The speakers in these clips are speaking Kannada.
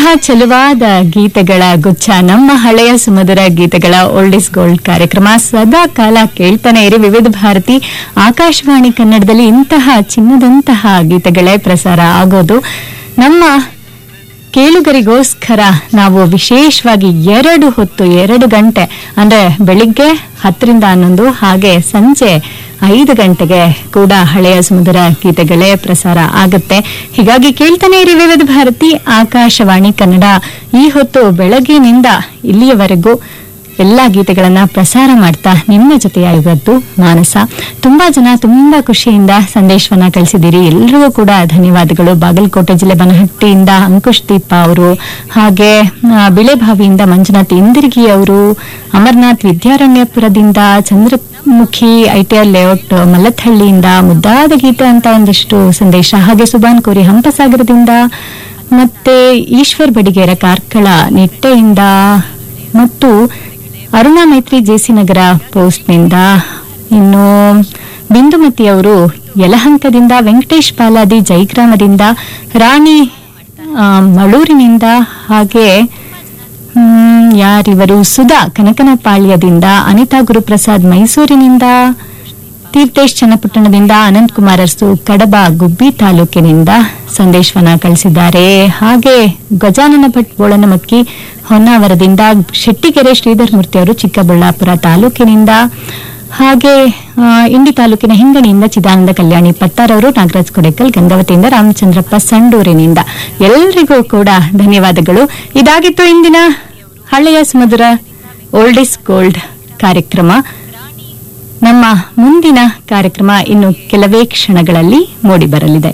ಚೆಲುವಾದ ಗೀತೆಗಳ ಗುಚ್ಛ ನಮ್ಮ ಹಳೆಯ ಸುಮಧುರ ಗೀತೆಗಳ ಓಲ್ಡ್ ಇಸ್ ಗೋಲ್ಡ್ ಕಾರ್ಯಕ್ರಮ ಸದಾ ಕಾಲ ಕೇಳ್ತಾನೆ ಇರಿ ವಿವಿಧ ಭಾರತಿ ಆಕಾಶವಾಣಿ ಕನ್ನಡದಲ್ಲಿ ಇಂತಹ ಚಿನ್ನದಂತಹ ಗೀತೆಗಳೇ ಪ್ರಸಾರ ಆಗೋದು ನಮ್ಮ ಕೇಳುಗರಿಗೋಸ್ಕರ ನಾವು ವಿಶೇಷವಾಗಿ ಎರಡು ಹೊತ್ತು ಎರಡು ಗಂಟೆ ಅಂದ್ರೆ ಬೆಳಿಗ್ಗೆ ಹತ್ತರಿಂದ ಹನ್ನೊಂದು ಹಾಗೆ ಸಂಜೆ ಐದು ಗಂಟೆಗೆ ಕೂಡ ಹಳೆಯ ಸುಮಧುರ ಗೀತೆಗಳೇ ಪ್ರಸಾರ ಆಗುತ್ತೆ ಹೀಗಾಗಿ ಕೇಳ್ತಾನೆ ಇರಿ ವಿವಿಧ ಭಾರತಿ ಆಕಾಶವಾಣಿ ಕನ್ನಡ ಈ ಹೊತ್ತು ಬೆಳಗಿನಿಂದ ಇಲ್ಲಿಯವರೆಗೂ ಎಲ್ಲಾ ಗೀತೆಗಳನ್ನ ಪ್ರಸಾರ ಮಾಡ್ತಾ ನಿಮ್ಮ ಜೊತೆಯಾಗಿದ್ದು ಮಾನಸ ತುಂಬಾ ಜನ ತುಂಬಾ ಖುಷಿಯಿಂದ ಸಂದೇಶವನ್ನ ಕಳಿಸಿದ್ದೀರಿ ಎಲ್ರಿಗೂ ಕೂಡ ಧನ್ಯವಾದಗಳು ಬಾಗಲಕೋಟೆ ಜಿಲ್ಲೆ ಬನಹಟ್ಟಿಯಿಂದ ಅಂಕುಶ್ ದೀಪ ಅವರು ಹಾಗೆ ಆ, ಬಿಳೆಬಾವಿಯಿಂದ ಮಂಜುನಾಥ್ ಇಂದಿರ್ಗಿ ಅವರು ಅಮರ್ನಾಥ್ ವಿದ್ಯಾರಣ್ಯಪುರದಿಂದ ಚಂದ್ರಮುಖಿ ಐಟಿಆರ್ ಲೇಔಟ್ ಮಲ್ಲಥಳ್ಳಿಯಿಂದ ಮುದ್ದಾದ ಗೀತೆ ಅಂತ ಒಂದಿಷ್ಟು ಸಂದೇಶ ಹಾಗೆ ಸುಬಾನ್ ಕೋರಿ ಹಂಪಸಾಗರದಿಂದ ಮತ್ತೆ ಈಶ್ವರ್ ಬಡಿಗೇರ ಕಾರ್ಕಳ ನಿಟ್ಟೆಯಿಂದ ಮತ್ತು ಅರುಣಾ ಮೈತ್ರಿ ಜೆಸಿ ನಗರ ಪೋಸ್ಟ್ನಿಂದ ಇನ್ನು ಬಿಂದುಮತಿ ಅವರು ಯಲಹಂಕದಿಂದ ವೆಂಕಟೇಶ್ ಪಾಲಾದಿ ಜೈಗ್ರಾಮದಿಂದ ರಾಣಿ ಆ, ಮಳೂರಿನಿಂದ ಹಾಗೆ ಹ್ಮ್, ಯಾರಿವರು ಸುಧಾ ಕನಕನಪಾಳ್ಯದಿಂದ ಅನಿತಾ ಗುರುಪ್ರಸಾದ್ ಮೈಸೂರಿನಿಂದ ತೀರ್ಥೇಶ್ ಚನ್ನಪಟ್ಟಣದಿಂದ ಅನಂತ್ ಕುಮಾರ್ ಅರಸು ಕಡಬ ಗುಬ್ಬಿ ತಾಲೂಕಿನಿಂದ ಸಂದೇಶವನ್ನ ಕಳಿಸಿದ್ದಾರೆ ಹಾಗೆ ಗಜಾನನ ಭಟ್ ಬೋಳನಮಕ್ಕಿ ಹೊನ್ನಾವರದಿಂದ ಶೆಟ್ಟಿಗೆರೆ ಶ್ರೀಧರ್ ಮೂರ್ತಿ ಅವರು ಚಿಕ್ಕಬಳ್ಳಾಪುರ ತಾಲೂಕಿನಿಂದ ಹಾಗೆ ಆ, ಇಂಡಿ ತಾಲೂಕಿನ ಹಿಂಗಣಿಯಿಂದ ಚಿದಾನಂದ ಕಲ್ಯಾಣಿ ಪತ್ತಾರ್ ಅವರು ನಾಗರಾಜ್ ಕೊಡೆಕಲ್ ಗಂಗಾವತಿಯಿಂದ ರಾಮಚಂದ್ರಪ್ಪ ಸಂಡೂರಿನಿಂದ ಎಲ್ರಿಗೂ ಕೂಡ ಧನ್ಯವಾದಗಳು ಇದಾಗಿತ್ತು ಇಂದಿನ ಹಳೆಯ ಸುಮಧುರ ಓಲ್ಡ್ ಇಸ್ ಗೋಲ್ಡ್ ಕಾರ್ಯಕ್ರಮ ನಮ್ಮ ಮುಂದಿನ ಕಾರ್ಯಕ್ರಮ ಇನ್ನು ಕೆಲವೇ ಕ್ಷಣಗಳಲ್ಲಿ ಮೂಡಿಬರಲಿದೆ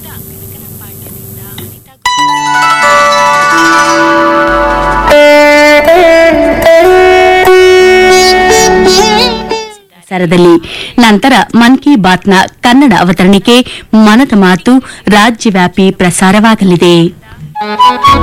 ಪ್ರಸಾರದಲ್ಲಿ ನಂತರ ಮನ್ ಕಿ ಬಾತ್ನ ಕನ್ನಡ ಅವತರಣಿಕೆ ಮನದ ಮಾತು ರಾಜ್ಯವ್ಯಾಪಿ ಪ್ರಸಾರವಾಗಲಿದೆ